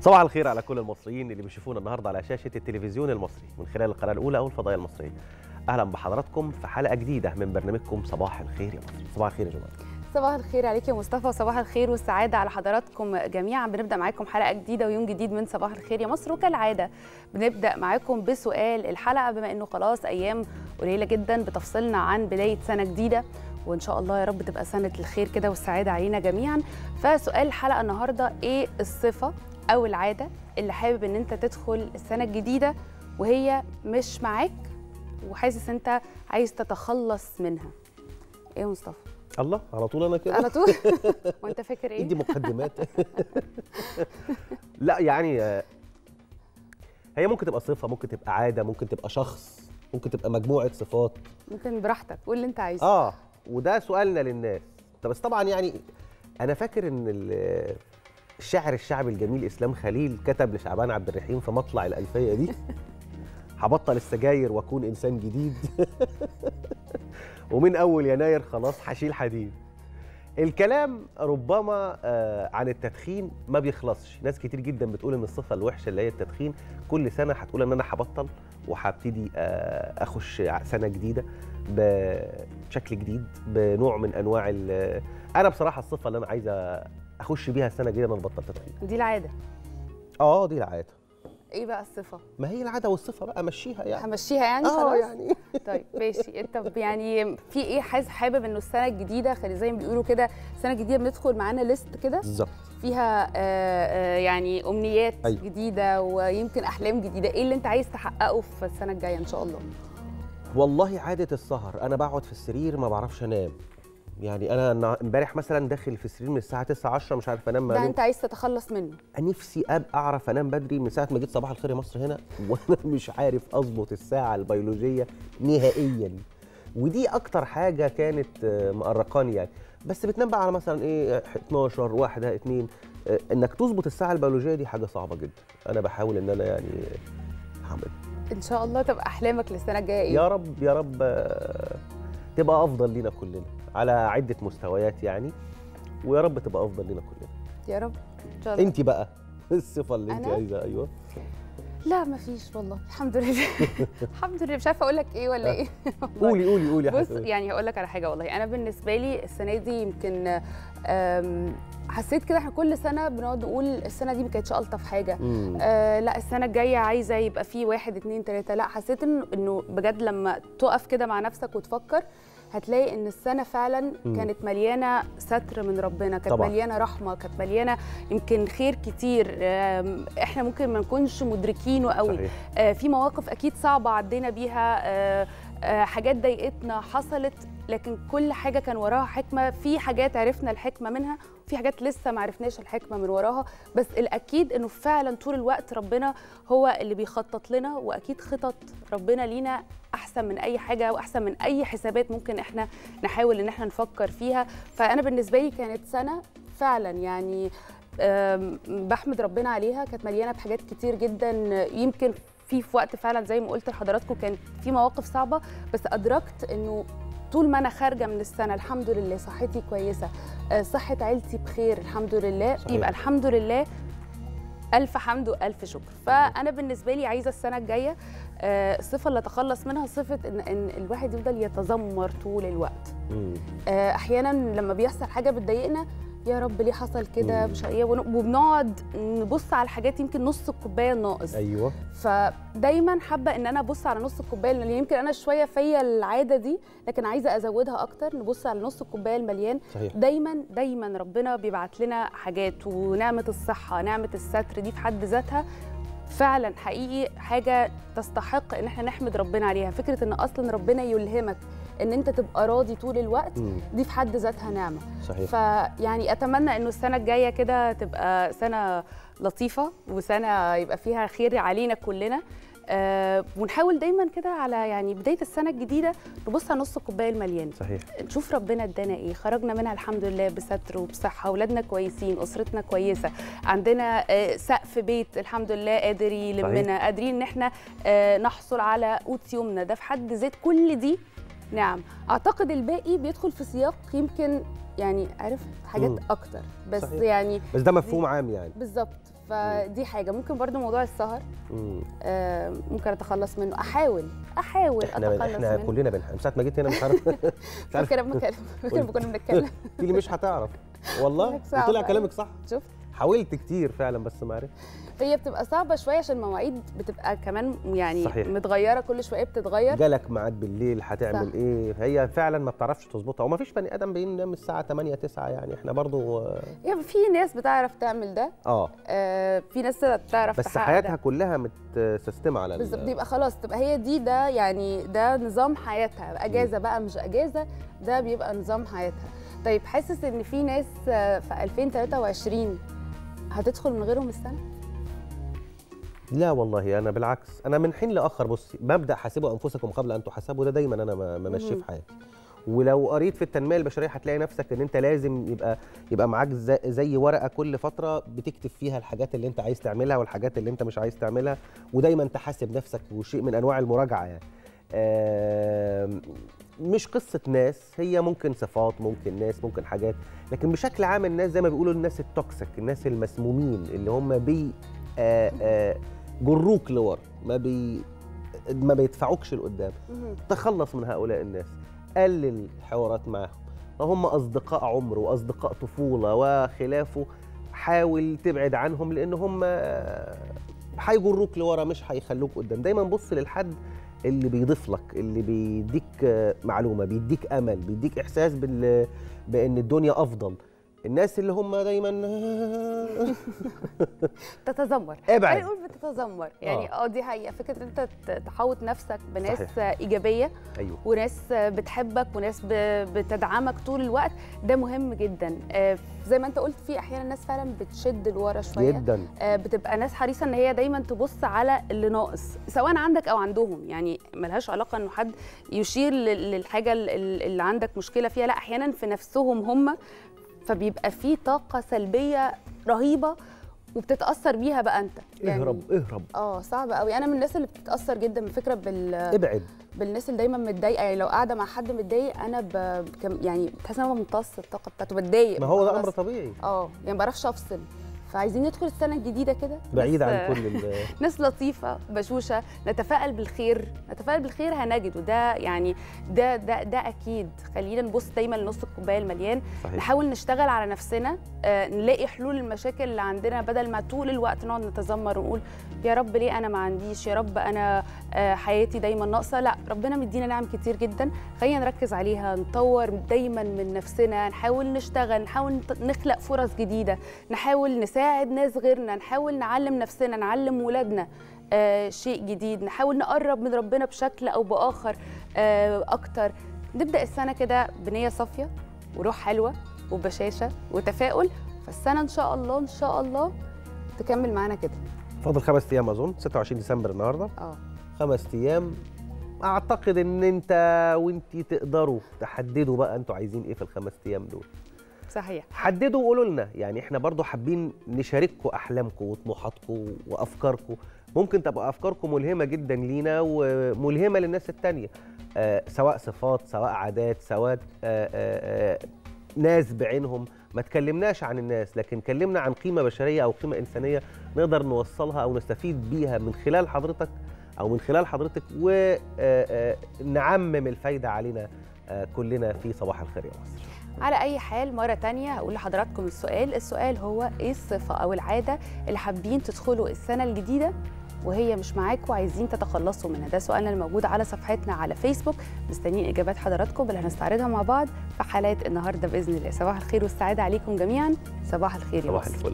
صباح الخير على كل المصريين اللي بيشوفونا النهارده على شاشه التلفزيون المصري من خلال القناه الاولى او الفضائيه المصريه. اهلا بحضراتكم في حلقه جديده من برنامجكم صباح الخير يا مصر. صباح الخير يا جماعه. صباح الخير عليك يا مصطفى وصباح الخير والسعادة على حضراتكم جميعا بنبدأ معاكم حلقة جديدة ويوم جديد من صباح الخير يا مصر وكالعادة بنبدأ معاكم بسؤال الحلقة بما أنه خلاص أيام قليلة جدا بتفصلنا عن بداية سنة جديدة وإن شاء الله يا رب تبقى سنة الخير كده والسعادة علينا جميعا فسؤال الحلقة النهاردة إيه الصفة أو العادة اللي حابب أن أنت تدخل السنة الجديدة وهي مش معاك وحاسس أنت عايز تتخلص منها إيه يا مصطفى؟ الله على طول انا كده على طول وانت فاكر ايه دي مقدمات لا يعني آه، هي ممكن تبقى صفه ممكن تبقى عاده ممكن تبقى شخص ممكن تبقى مجموعه صفات ممكن براحتك قول اللي انت عايزه اه وده سؤالنا للناس طب بس طبعا يعني انا فاكر ان ال- الشاعر الشعبي الجميل اسلام خليل كتب لشعبان عبد الرحيم في مطلع الالفيه دي هبطل السجاير واكون انسان جديد ومن اول يناير خلاص هشيل حديد الكلام ربما آه، عن التدخين ما بيخلصش ناس كتير جدا بتقول ان الصفه الوحشه اللي هي التدخين كل سنه هتقول ان انا هبطل وهبتدي آه، اخش سنه جديده بشكل جديد بنوع من انواع ال- انا بصراحه الصفه اللي انا عايزه اخش بيها السنه الجديده ان انا ابطل تدخين دي العاده اه دي العاده ايه بقى الصفه ما هي العاده والصفه بقى مشيها يعني همشيها يعني اه خلاص يعني طيب ماشي انت ب- يعني في ايه حاسس حابب انه السنه الجديده خلي زي ما بيقولوا كده السنه الجديده بندخل معانا ليست كده بالظبط فيها آه آه يعني امنيات أيوة. جديده ويمكن احلام جديده ايه اللي انت عايز تحققه في السنه الجايه ان شاء الله والله عادة السهر أنا بقعد في السرير ما بعرفش أنام يعني أنا النا- امبارح مثلا داخل في السرير من الساعة 9 10 مش عارف أنام ده ما انت عايز تتخلص منه نفسي أبقى أعرف أنام بدري من ساعة ما جيت صباح الخير يا مصر هنا وأنا مش عارف أظبط الساعة البيولوجية نهائيا ودي أكتر حاجة كانت آه، مقرقاني يعني بس بتنام بقى على مثلا إيه 12 واحدة اتنين آه، إنك تظبط الساعة البيولوجية دي حاجة صعبة جدا أنا بحاول إن أنا يعني هعمل ان شاء الله تبقى احلامك للسنه الجايه ايه يا رب يا رب آه، تبقى افضل لينا كلنا على عده مستويات يعني ويا رب تبقى افضل لينا كلنا يا رب ان شاء الله انت بقى الصفه اللي انت أنا؟ عايزها ايوه لا مفيش والله الحمد لله الحمد لله مش عارفه اقول لك ايه ولا ايه والله. قولي قولي قولي يا بص حسن يعني هقول لك على حاجه والله انا بالنسبه لي السنه دي يمكن أم، حسيت كده احنا كل سنه بنقعد نقول السنه دي ما كانتش الطف حاجه مم. آه لا السنه الجايه عايزه يبقى في واحد اتنين تلاته لا حسيت انه انه بجد لما تقف كده مع نفسك وتفكر هتلاقي ان السنه فعلا مم. كانت مليانه ستر من ربنا كانت طبعاً. مليانه رحمه كانت مليانه يمكن خير كتير آم، احنا ممكن ما نكونش مدركينه قوي صحيح آه، في مواقف اكيد صعبه عدينا بيها آه، آه، حاجات ضايقتنا حصلت لكن كل حاجه كان وراها حكمه في حاجات عرفنا الحكمه منها وفي حاجات لسه ما عرفناش الحكمه من وراها بس الاكيد انه فعلا طول الوقت ربنا هو اللي بيخطط لنا واكيد خطط ربنا لينا احسن من اي حاجه واحسن من اي حسابات ممكن احنا نحاول ان احنا نفكر فيها فانا بالنسبه لي كانت سنه فعلا يعني آم، بحمد ربنا عليها كانت مليانه بحاجات كتير جدا يمكن في في وقت فعلا زي ما قلت لحضراتكم كان في مواقف صعبه بس ادركت انه طول ما انا خارجه من السنه الحمد لله صحتي كويسه آه، صحه عيلتي بخير الحمد لله صحيح. يبقى الحمد لله الف حمد والف شكر فانا بالنسبه لي عايزه السنه الجايه آه، الصفه اللي اتخلص منها صفه ان ان الواحد يفضل يتذمر طول الوقت مم. آه، احيانا لما بيحصل حاجه بتضايقنا يا رب ليه حصل كده مم. مش إيه، ون- وبنقعد نبص على الحاجات يمكن نص الكوبايه الناقص ايوه فدايما حابه ان انا ابص على نص الكوبايه لان يمكن انا شويه فيا العاده دي لكن عايزه ازودها اكتر نبص على نص الكوبايه المليان صحيح دايما دايما ربنا بيبعت لنا حاجات ونعمه الصحه نعمه الستر دي في حد ذاتها فعلا حقيقي حاجه تستحق ان احنا نحمد ربنا عليها فكره ان اصلا ربنا يلهمك ان انت تبقى راضي طول الوقت مم. دي في حد ذاتها نعمه صحيح فيعني اتمنى انه السنه الجايه كده تبقى سنه لطيفه وسنه يبقى فيها خير علينا كلنا آه ونحاول دايما كده على يعني بدايه السنه الجديده نبص على نص الكوبايه المليان صحيح نشوف ربنا ادانا ايه خرجنا منها الحمد لله بستر وبصحه اولادنا كويسين اسرتنا كويسه عندنا آه، سقف بيت الحمد لله قادر يلمنا قادرين ان احنا آه، نحصل على قوت يومنا ده في حد ذات كل دي نعم اعتقد الباقي بيدخل في سياق يمكن يعني عارف حاجات مم. اكتر بس صحيح. يعني بس ده مفهوم عام يعني بالظبط فدي حاجه ممكن برضو موضوع السهر مم. آه، ممكن اتخلص منه احاول احاول احنا اتخلص احنا منه كلنا بنحب من ساعه ما جيت هنا مش عارف مش عارف فاكره لما كان- فاكره لما كنا بنتكلم في اللي مش هتعرف والله لك صعب وطلع أوي. كلامك صح شفت حاولت كتير فعلا بس ما عرفت هي بتبقى صعبه شويه عشان المواعيد بتبقى كمان يعني صحيح. متغيره كل شويه بتتغير جالك ميعاد بالليل هتعمل صح. ايه هي فعلا ما بتعرفش تظبطها وما فيش بني ادم بينام الساعه 8 9 يعني احنا برضو يعني في ناس بتعرف تعمل ده اه آه في ناس بتعرف بس تحقق حياتها ده. كلها متسيستمه على ال- بالظبط بيبقى خلاص تبقى هي دي ده يعني ده نظام حياتها اجازه بقى مش اجازه ده بيبقى نظام حياتها طيب حاسس ان في ناس آه، في 2023 هتدخل من غيرهم السنه لا والله انا بالعكس انا من حين لاخر بصي مبدا حاسبوا انفسكم قبل ان تحاسبوا ده دايما انا م- ممشيه مهم. في حياتي ولو قريت في التنميه البشريه هتلاقي نفسك ان انت لازم يبقى يبقى معاك زي, زي ورقه كل فتره بتكتب فيها الحاجات اللي انت عايز تعملها والحاجات اللي انت مش عايز تعملها ودايما تحاسب نفسك وشيء من انواع المراجعه يعني آم، مش قصه ناس هي ممكن صفات ممكن ناس ممكن حاجات لكن بشكل عام الناس زي ما بيقولوا الناس التوكسيك الناس المسمومين اللي هم بي آه، آه، جروك لورا ما بي ما بيدفعوكش لقدام تخلص من هؤلاء الناس قلل الحوارات معهم هم اصدقاء عمر واصدقاء طفوله وخلافه حاول تبعد عنهم لان هم هيجروك لورا مش هيخلوك قدام دايما بص للحد اللي بيضيف لك اللي بيديك معلومه بيديك امل بيديك احساس بال بان الدنيا افضل الناس اللي هم دايما تتذمر ابعد. خلينا نقول بتتذمر يعني آه. اه دي حقيقه فكره ان انت ت- تحوط نفسك بناس صحيح. ايجابيه ايوه وناس بتحبك وناس ب- بتدعمك طول الوقت ده مهم جدا آه، زي ما انت قلت في احيانا ناس فعلا بتشد لورا شويه جدا آه، بتبقى ناس حريصه ان هي دايما تبص على اللي ناقص سواء عندك او عندهم يعني ملهاش علاقه انه حد يشير لل- للحاجه ال- ال- اللي عندك مشكله فيها لا احيانا في نفسهم هم فبيبقى في طاقه سلبيه رهيبه وبتتاثر بيها بقى انت اهرب اهرب اه صعب قوي انا من الناس اللي بتتاثر جدا بفكره بال ابعد بالناس اللي دايما متضايقه يعني لو قاعده مع حد متضايق انا ب... كم- يعني بحس ان انا بمتص الطاقه بتاعته بتضايق ما هو ده خلاص. امر طبيعي اه يعني ما بعرفش افصل فعايزين ندخل السنه الجديده كده بعيد ناس- عن كل ال- ناس لطيفه بشوشه نتفائل بالخير نتفائل بالخير هنجده ده يعني ده ده ده اكيد خلينا نبص دايما لنص الكوبايه المليان صحيح نحاول نشتغل على نفسنا آه، نلاقي حلول المشاكل اللي عندنا بدل ما طول الوقت نقعد نتذمر ونقول يا رب ليه انا ما عنديش يا رب انا آه، حياتي دايما ناقصه لا ربنا مدينا نعم كتير جدا خلينا نركز عليها نطور دايما من نفسنا نحاول نشتغل نحاول نط- نخلق فرص جديده نحاول نساعد ناس غيرنا نحاول نعلم نفسنا نعلم ولادنا آه، شيء جديد نحاول نقرب من ربنا بشكل او باخر آه، اكتر نبدا السنه كده بنيه صافيه وروح حلوه وبشاشه وتفاؤل فالسنه ان شاء الله ان شاء الله تكمل معانا كده فاضل خمس ايام اظن 26 ديسمبر النهارده اه خمس ايام اعتقد ان انت وانت تقدروا تحددوا بقى انتوا عايزين ايه في الخمس ايام دول صحيح حددوا وقولوا لنا يعني احنا برضو حابين نشارككم احلامكم وطموحاتكم وافكاركم ممكن تبقى افكاركم ملهمه جدا لينا وملهمه للناس التانية آه سواء صفات سواء عادات سواء آه آه آه ناس بعينهم ما تكلمناش عن الناس لكن كلمنا عن قيمه بشريه او قيمه انسانيه نقدر نوصلها او نستفيد بيها من خلال حضرتك او من خلال حضرتك ونعمم الفايده علينا آه، كلنا في صباح الخير يا مصر على اي حال مره تانية هقول لحضراتكم السؤال السؤال هو ايه الصفه او العاده اللي حابين تدخلوا السنه الجديده وهي مش معاكم وعايزين تتخلصوا منها ده سؤالنا الموجود على صفحتنا على فيسبوك مستنيين اجابات حضراتكم اللي هنستعرضها مع بعض في حلقه النهارده باذن الله صباح الخير والسعاده عليكم جميعا صباح الخير يا صباح مصر الفل